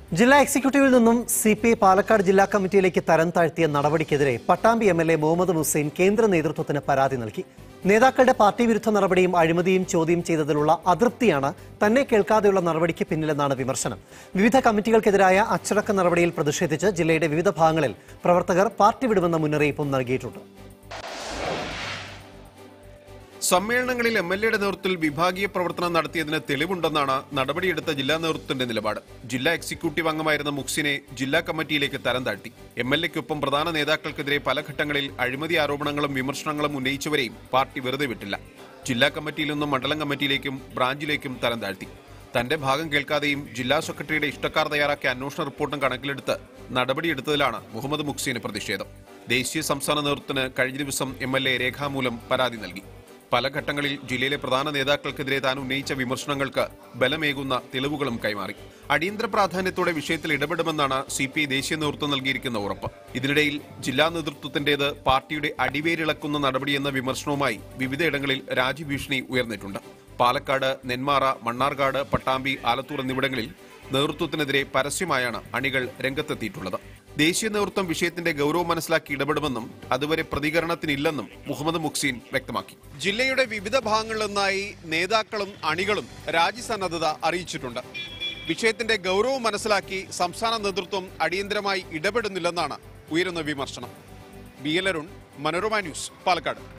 ജില്ലാ എക്സിക്യൂട്ടീവിൽ നിന്നും C P I Palakkad ജില്ലാ കമ്മിറ്റിയിലേക്ക് തരം താഴ്ത്തിയ നടപടിക്കെതിരെ Pattambi M L A Muhammad Hussain കേന്ദ്ര നേതൃത്വത്തിന് പരാതി നൽകി നേതാക്കളുടെ പാർട്ടി വിരുദ്ധ നടപടിയും അഴിമതിയും ചോദ്യം ചെയ്തതിലുള്ള അതൃപ്തിയാണ് തന്നെ കേൾക്കാതെയുള്ള നടപടിക്ക് പിന്നിലെന്നാണ് വിമർശനം വിവിധ കമ്മിറ്റികൾക്കെതിരായ അച്ചടക്ക നടപടിയിൽ പ്രതിഷേധിച്ച് ജില്ലയുടെ വിവിധ ഭാഗങ്ങളിൽ പ്രവർത്തകർ പാർട്ടി വിടുമെന്ന മുന്നറിയിപ്പും നൽകിയിട്ടുണ്ട് സമ്മേളനങ്ങളിൽ എം എൽ എയുടെ നേതൃത്വത്തിൽ വിഭാഗീയ പ്രവർത്തനം നടത്തിയതിന് തെളിവുണ്ടെന്നാണ് നടപടിയെടുത്ത ജില്ലാ നേതൃത്വത്തിന്റെ നിലപാട് ജില്ലാ എക്സിക്യൂട്ടീവ് അംഗമായിരുന്ന മുക്സിനെ ജില്ലാ കമ്മിറ്റിയിലേക്ക് തരം താഴ്ത്തി എം എൽ എക്കൊപ്പം പ്രധാന നേതാക്കൾക്കെതിരെ പല ഘട്ടങ്ങളിൽ അഴിമതി ആരോപണങ്ങളും വിമർശനങ്ങളും ഉന്നയിച്ചവരെയും പാർട്ടി വെറുതെ വിട്ടില്ല ജില്ലാ കമ്മിറ്റിയിൽ നിന്നും മണ്ഡലം കമ്മിറ്റിയിലേക്കും ബ്രാഞ്ചിലേക്കും തരം താഴ്ത്തി തന്റെ ഭാഗം കേൾക്കാതെയും ജില്ലാ സെക്രട്ടറിയുടെ ഇഷ്ടക്കാർ തയ്യാറാക്കിയ അന്വേഷണ റിപ്പോർട്ടും കണക്കിലെടുത്ത് നടപടിയെടുത്തതിലാണ് മുഹമ്മദ് മുക്സീന് പ്രതിഷേധം ദേശീയ സംസ്ഥാന നേതൃത്വത്തിന് കഴിഞ്ഞ ദിവസം എം എൽ എ രേഖാമൂലം പരാതി നൽകി പല ഘട്ടങ്ങളിൽ ജില്ലയിലെ പ്രധാന നേതാക്കൾക്കെതിരെ താൻ ഉന്നയിച്ച വിമർശനങ്ങൾക്ക് ബലമേകുന്ന തെളിവുകളും കൈമാറി അടിയന്തര പ്രാധാന്യത്തോടെ വിഷയത്തിൽ ഇടപെടുമെന്നാണ് സി പി ഐ ദേശീയ നേതൃത്വം നൽകിയിരിക്കുന്ന ഉറപ്പ് ഇതിനിടയിൽ ജില്ലാ നേതൃത്വത്തിന്റേത് പാർട്ടിയുടെ അടിവേരിളക്കുന്ന നടപടിയെന്ന വിമർശനവുമായി വിവിധയിടങ്ങളിൽ രാജ്യഭീഷണി ഉയർന്നിട്ടുണ്ട് പാലക്കാട് നെന്മാറ മണ്ണാർക്കാട് പട്ടാമ്പി ആലത്തൂർ എന്നിവിടങ്ങളിൽ നേതൃത്വത്തിനെതിരെ പരസ്യമായാണ് അണികൾ രംഗത്തെത്തിയിട്ടുള്ളത് ദേശീയ നേതൃത്വം വിഷയത്തിന്റെ ഗൗരവം മനസ്സിലാക്കി ഇടപെടുമെന്നും അതുവരെ പ്രതികരണത്തിനില്ലെന്നും മുഹമ്മദ് മുക്സീൻ വ്യക്തമാക്കി ജില്ലയുടെ വിവിധ ഭാഗങ്ങളിൽ നിന്നായി നേതാക്കളും അണികളും രാജ്യസന്നദ്ധത അറിയിച്ചിട്ടുണ്ട് വിഷയത്തിന്റെ ഗൗരവം മനസ്സിലാക്കി സംസ്ഥാന നേതൃത്വം അടിയന്തരമായി ഇടപെടുന്നില്ലെന്നാണ് ഉയരുന്ന വിമർശനം B L Arun Manorama News Palakkad